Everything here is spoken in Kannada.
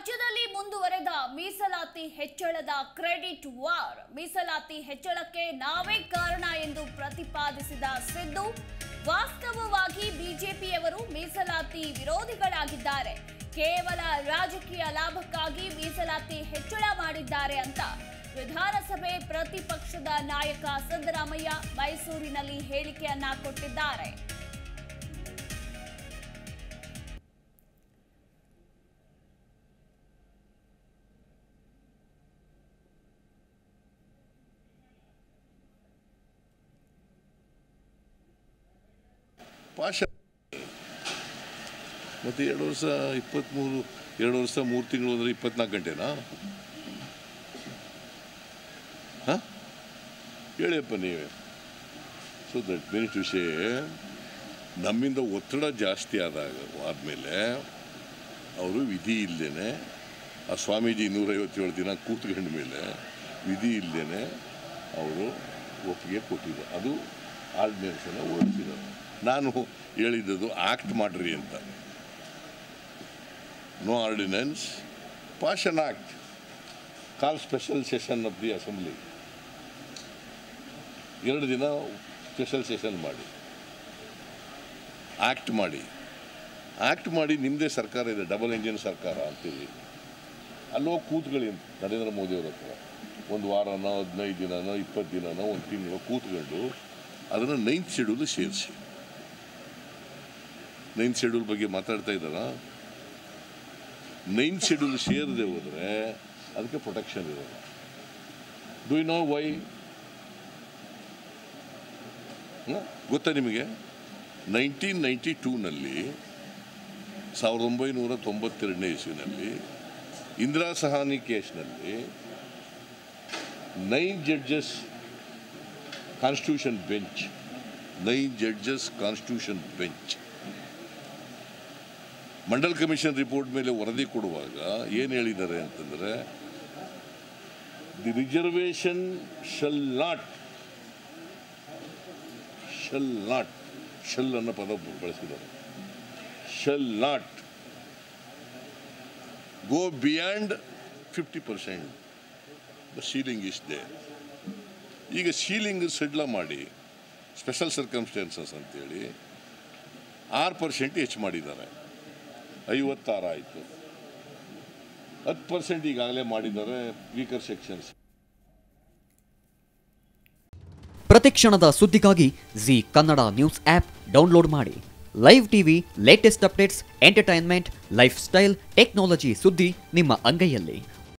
ರಾಜ್ಯದಲ್ಲಿ ಮುಂದುವರೆದ ಮೀಸಲಾತಿ ಹೆಚ್ಚಳದ ಕ್ರೆಡಿಟ್ ವಾರ್ ಮೀಸಲಾತಿ ಹೆಚ್ಚಳಕ್ಕೆ ನಾವೇ ಕಾರಣ ಎಂದು ಪ್ರತಿಪಾದಿಸಿದ ಸಿದ್ದು ವಾಸ್ತವವಾಗಿ ಬಿಜೆಪಿಯವರು ಮೀಸಲಾತಿ ವಿರೋಧಿಗಳಾಗಿದ್ದಾರೆ ಕೇವಲ ರಾಜಕೀಯ ಲಾಭಕ್ಕಾಗಿ ಮೀಸಲಾತಿ ಹೆಚ್ಚಳ ಮಾಡಿದ್ದಾರೆ ಅಂತ ವಿಧಾನಸಭೆ ಪ್ರತಿಪಕ್ಷದ ನಾಯಕ ಸಿದ್ದರಾಮಯ್ಯ ಮೈಸೂರಿನಲ್ಲಿ ಹೇಳಿಕೆಯನ್ನ ಕೊಟ್ಟಿದ್ದಾರೆ ಪಾಶ ಮತ್ತು ಎರಡು ವರ್ಷ ಇಪ್ಪತ್ತ್ಮೂರು ಎರಡು ವರ್ಷ ಮೂರು ತಿಂಗಳು ಅಂದರೆ ಇಪ್ಪತ್ನಾಲ್ಕು ಗಂಟೆನಾ ಹಾಂ ಹೇಳಿಯಪ್ಪ ನೀವೇ ಸೊ ದಟ್ ಮೀನ್ಸ್ ವಿಷಯ ನಮ್ಮಿಂದ ಒತ್ತಡ ಜಾಸ್ತಿ ಆದಾಗ ಆದಮೇಲೆ ಅವರು ವಿಧಿ ಇಲ್ಲದೇನೆ ಆ ಸ್ವಾಮೀಜಿ ನೂರೈವತ್ತೇಳು ದಿನ ಕೂತ್ಕೊಂಡ ಮೇಲೆ ವಿಧಿ ಇಲ್ಲದೇನೆ ಅವರು ಒಪ್ಪಿಗೆ ಕೊಟ್ಟಿದ್ದಾರೆ ಅದು ಆರ್ಡಿನೆನ್ಸನ್ನು ಓಡಿಸಿದ್ದಾರೆ ನಾನು ಹೇಳಿದ್ದದು ಆಕ್ಟ್ ಮಾಡ್ರಿ ಅಂತ no ordinance pass an act call special session of the assembly ಎರಡು ದಿನ ಸ್ಪೆಷಲ್ ಸೆಷನ್ ಮಾಡಿ ಆಕ್ಟ್ ಮಾಡಿ ಆಕ್ಟ್ ಮಾಡಿ ನಿಮ್ಮದೇ ಸರ್ಕಾರ ಇದೆ ಡಬಲ್ ಇಂಜಿನ್ ಸರ್ಕಾರ ಅಂತೀವಿ ಅಲ್ಲೋಗಿ ಕೂತ್ಕೊಳ್ಳಿ ಅಂತ ನರೇಂದ್ರ ಮೋದಿಯವ್ರ ಹತ್ರ ಒಂದು ವಾರನೋ ಹದಿನೈದು ದಿನನೋ ಇಪ್ಪತ್ತು ದಿನನೋ ಒಂದು ತಿಂಗಳು ಕೂತ್ಕೊಂಡು ಅದನ್ನು ನೈನ್ತ್ ಶೆಡ್ಯೂಲ್ ಸೇರಿಸಿ ನೈನ್ತ್ ಶೆಡ್ಯೂಲ್ ಬಗ್ಗೆ ಮಾತಾಡ್ತಾ ಇದ್ದಾರಾ ನೈನ್ತ್ ಶೆಡ್ಯೂಲ್ ಸೇರದೆ ಹೋದರೆ ಅದಕ್ಕೆ ಪ್ರೊಟೆಕ್ಷನ್ ಇರೋಲ್ಲ ಡು ಯು ನೋ ವೈ ಗೊತ್ತಾ ನಿಮಗೆ ನೈನ್ಟೀನ್ ನೈಂಟಿ ಟೂನಲ್ಲಿ ಸಾವಿರದ ಒಂಬೈನೂರ ತೊಂಬತ್ತೆರಡನೇ ಇಸ್ವಿನಲ್ಲಿ ಇಂದಿರಾ ಸಹಾನಿ ಕೇಸ್ನಲ್ಲಿ nine judges constitution bench nine judges constitution bench Mandal commission report ಮೇಲೆ ವರದಿ ಕೊಡುವಾಗ ಏನು ಹೇಳಿದ್ದಾರೆ ಅಂತಂದರೆ the reservation shall not shall not shall ಅನ್ನೋ ಪದ ಬಳಸಿದ್ದಾರೆ shall not go beyond fifty percent the ceiling is there ಈಗ ಸೀಲಿಂಗ್ ಸಡ್ಲ ಮಾಡಿ ಸ್ಪೆಷಲ್ ಸರ್ಕಮ್ಸ್ಟೆನ್ಸಸ್ ಅಂತೇಳಿ ಆರು ಪರ್ಸೆಂಟ್ ಹೆಚ್ಚು ಮಾಡಿದ್ದಾರೆ ಐವತ್ತಾರು ಆಯಿತು ಹತ್ತು ಪರ್ಸೆಂಟ್ ಈಗಾಗಲೇ ಮಾಡಿದ್ದಾರೆ ವೀಕರ್ ಸೆಕ್ಷನ್ಸ್ ಪ್ರತಿಕ್ಷಣದ ಸುದ್ದಿಗಾಗಿ Zee Kannada news app download ಮಾಡಿ live TV latest updates entertainment lifestyle technology ಸುದ್ದಿ ನಿಮ್ಮ ಅಂಗೈಯಲ್ಲಿ